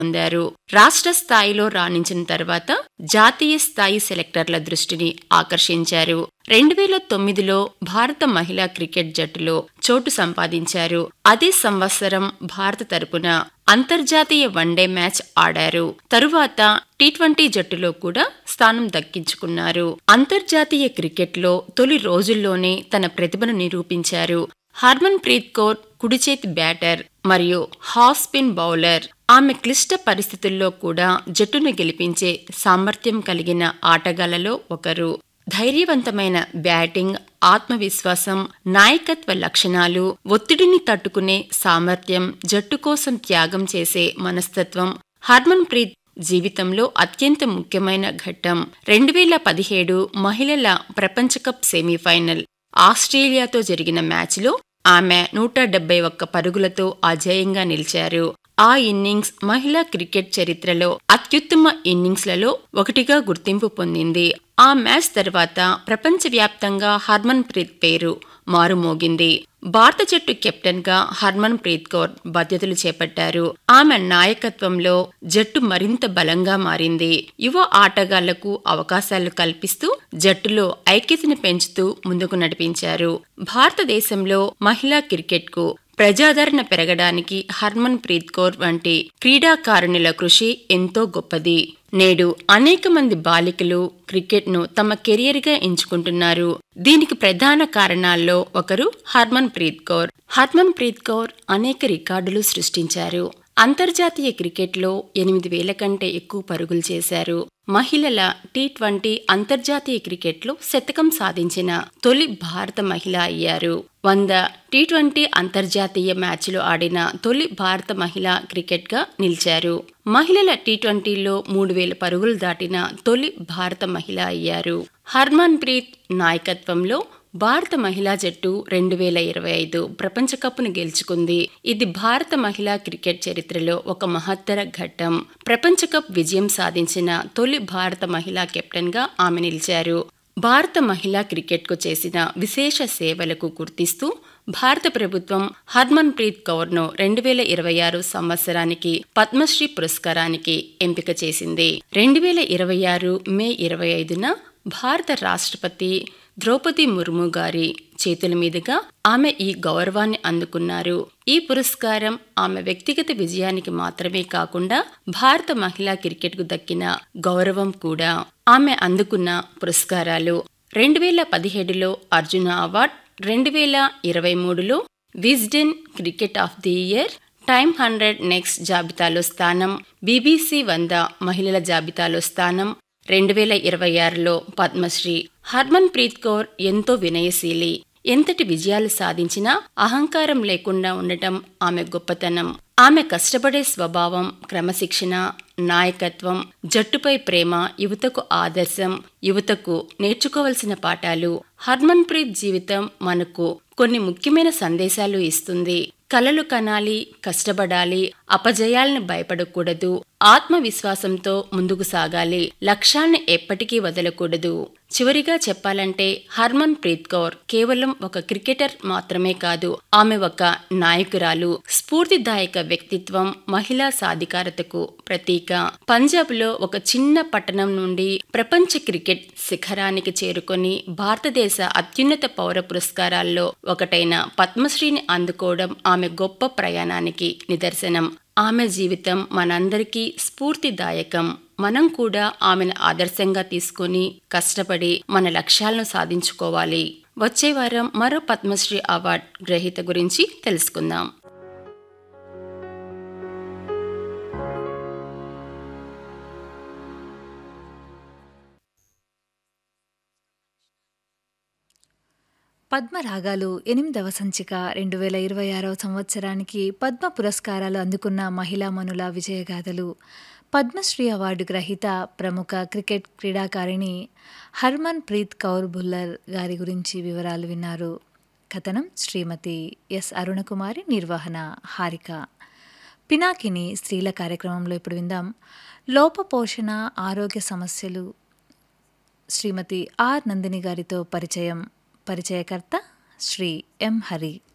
పొందారు రాష్ట్ర స్థాయిలో రాణించిన తర్వాత జాతీయ స్థాయి సెలెక్టర్ల దృష్టిని ఆకర్షించారు రెండు వేల తొమ్మిదిలో భారత మహిళా క్రికెట్ జట్టులో చోటు సంపాదించారు అదే సంవత్సరం భారత తరపున అంతర్జాతీయ వన్డే మ్యాచ్ ఆడారు తరువాత టీ ట్వంటీ జట్టులో కూడా స్థానం దక్కించుకున్నారు అంతర్జాతీయ క్రికెట్లో తొలి రోజుల్లోనే తన ప్రతిభను నిరూపించారు హర్మన్ ప్రీత్ కౌర్ కుడిచేతి బ్యాటర్ మరియు హాఫ్ స్పిన్ బౌలర్ ఆమె క్లిష్ట పరిస్థితుల్లో కూడా జట్టును గెలిపించే సామర్థ్యం కలిగిన ఆటగాళ్లలో ఒకరు ధైర్యవంతమైన బ్యాటింగ్ ఆత్మవిశ్వాసం నాయకత్వ లక్షణాలు ఒత్తిడిని తట్టుకునే సామర్థ్యం జట్టు కోసం త్యాగం చేసే మనస్తత్వం హర్మన్ ప్రీత్ జీవితంలో అత్యంత ముఖ్యమైన ఘట్టం రెండు వేల పదిహేడు మహిళల ప్రపంచ కప్ సెమీఫైనల్ ఆస్ట్రేలియాతో జరిగిన మ్యాచ్లో ఆమె నూట డెబ్బై ఒక్క పరుగులతో అజేయంగా నిలిచారు ఆ ఇన్నింగ్స్ మహిళా క్రికెట్ చరిత్రలో అత్యుత్తమ ఇన్నింగ్స్లలో ఒకటిగా గుర్తింపు పొందింది ఆ మ్యాచ్ తర్వాత ప్రపంచవ్యాప్తంగా హర్మన్ ప్రీత్ పేరు మారుమోగింది భారత జట్టు కెప్టెన్ గా హర్మన్ ప్రీత్ కౌర్ బాధ్యతలు చేపట్టారు ఆమె నాయకత్వంలో జట్టు మరింత బలంగా మారింది యువ ఆటగాళ్లకు అవకాశాలు కల్పిస్తూ జట్టులో ఐక్యతను పెంచుతూ ముందుకు నడిపించారు భారతదేశంలో మహిళా క్రికెట్కు ప్రజాదరణ పెరగడానికి హర్మన్ ప్రీత్ కౌర్ వంటి క్రీడాకారుణుల కృషి ఎంతో గొప్పది నేడు అనేక మంది బాలికలు క్రికెట్ను తమ కెరియర్గా ఎంచుకుంటున్నారు దీనికి ప్రధాన కారణాల్లో ఒకరు హర్మన్ ప్రీత్ కౌర్ హర్మన్ ప్రీత్ కౌర్ అనేక రికార్డులు సృష్టించారు అంతర్జాతీయ క్రికెట్లో ఎనిమిది వేల కంటే ఎక్కువ పరుగులు చేశారు మహిళల టీ ట్వంటీ అంతర్జాతీయ క్రికెట్లో శతకం సాధించిన తొలి భారత మహిళ అయ్యారు వంద టీ ట్వంటీ అంతర్జాతీయ మ్యాచ్లు ఆడిన తొలి భారత మహిళ క్రికెట్గా నిలిచారు మహిళల టీ ట్వంటీలో మూడు వేల పరుగులు దాటిన తొలి భారత మహిళ అయ్యారు హర్మన్ ప్రీత్ నాయకత్వంలో భారత మహిళా జట్టు రెండు వేల ఇరవై ఐదు ప్రపంచ కప్ను గెలుచుకుంది ఇది భారత మహిళా క్రికెట్ చరిత్రలో ఒక మహత్తర ఘట్టం ప్రపంచ కప్ విజయం సాధించిన తొలి భారత మహిళా కెప్టెన్గా ఆమె నిలిచారు భారత మహిళా క్రికెట్కు చేసిన విశేష సేవలకు గుర్తిస్తూ భారత ప్రభుత్వం హర్మన్ ప్రీత్ కౌర్ను రెండు వేల ఇరవై ఆరు సంవత్సరానికి పద్మశ్రీ పురస్కారానికి ఎంపిక చేసింది రెండు వేల ఇరవై ఆరు మే ఇరవై ఐదున భారత రాష్ట్రపతి ద్రౌపది ముర్ము గారి చేతుల మీదుగా ఆమె ఈ గౌరవాన్ని అందుకున్నారు ఈ పురస్కారం ఆమె వ్యక్తిగత విజయానికి మాత్రమే కాకుండా భారత మహిళా క్రికెట్కు దక్కిన గౌరవం కూడా ఆమె అందుకున్న పురస్కారాలు రెండు వేల పదిహేడులో అర్జున అవార్డ్ రెండు వేల ఇరవై మూడులో Wisden cricket of the year Time hundred next జాబితాలో స్థానం బీబీసీ వంద మహిళల జాబితాలో స్థానం రెండు వేల ఇరవై ఆరులో పద్మశ్రీ హర్మన్ ప్రీత్ కౌర్ ఎంతో వినయశీలి ఎంతటి విజయాలు సాధించినా అహంకారం లేకుండా ఉండటం ఆమె గొప్పతనం ఆమె కష్టపడే స్వభావం క్రమశిక్షణ నాయకత్వం జట్టుపై ప్రేమ యువతకు ఆదర్శం యువతకు నేర్చుకోవలసిన పాఠాలు హర్మన్ ప్రీత్ జీవితం మనకు కొన్ని ముఖ్యమైన సందేశాలు ఇస్తుంది కలలు కనాలి కష్టపడాలి అపజయాలను భయపడకూడదు ఆత్మవిశ్వాసంతో ముందుకు సాగాలి లక్ష్యాన్ని ఎప్పటికీ వదలకూడదు చివరిగా చెప్పాలంటే హర్మన్ ప్రీత్ కౌర్ కేవలం ఒక క్రికెటర్ మాత్రమే కాదు ఆమె ఒక నాయకురాలు స్ఫూర్తిదాయక వ్యక్తిత్వం మహిళా సాధికారతకు ప్రతీక పంజాబ్ లో ఒక చిన్న పట్టణం నుండి ప్రపంచ క్రికెట్ శిఖరానికి చేరుకొని భారతదేశ అత్యున్నత పౌర పురస్కారాల్లో ఒకటైన పద్మశ్రీని అందుకోవడం ఆమె గొప్ప ప్రయాణానికి నిదర్శనం ఆమె జీవితం మనందరికీ స్ఫూర్తిదాయకం మనం కూడా ఆమెను ఆదర్శంగా తీసుకొని కష్టపడి మన లక్ష్యాలను సాధించుకోవాలి వచ్చే వారం మరో పద్మశ్రీ అవార్డ్ గ్రహీత గురించి తెలుసుకుందాం పద్మరాగాలు ఎనిమిదవ సంచిక రెండు వేల ఇరవై ఆరవ సంవత్సరానికి పద్మ పురస్కారాలు అందుకున్న మహిళామణుల విజయగాథలు పద్మశ్రీ అవార్డు గ్రహీత ప్రముఖ క్రికెట్ క్రీడాకారిణి హర్మన్ ప్రీత్ కౌర్ బుల్లర్ గారి గురించి వివరాలు విన్నారు కథనం శ్రీమతి ఎస్ అరుణకుమారి నిర్వహణ హారిక పినాకిని స్త్రీల కార్యక్రమంలో ఇప్పుడు విందాం లోపపోషణ ఆరోగ్య సమస్యలు శ్రీమతి ఆర్ నందిని గారితో పరిచయం పరిచయకర్త శ్రీ ఎం హరి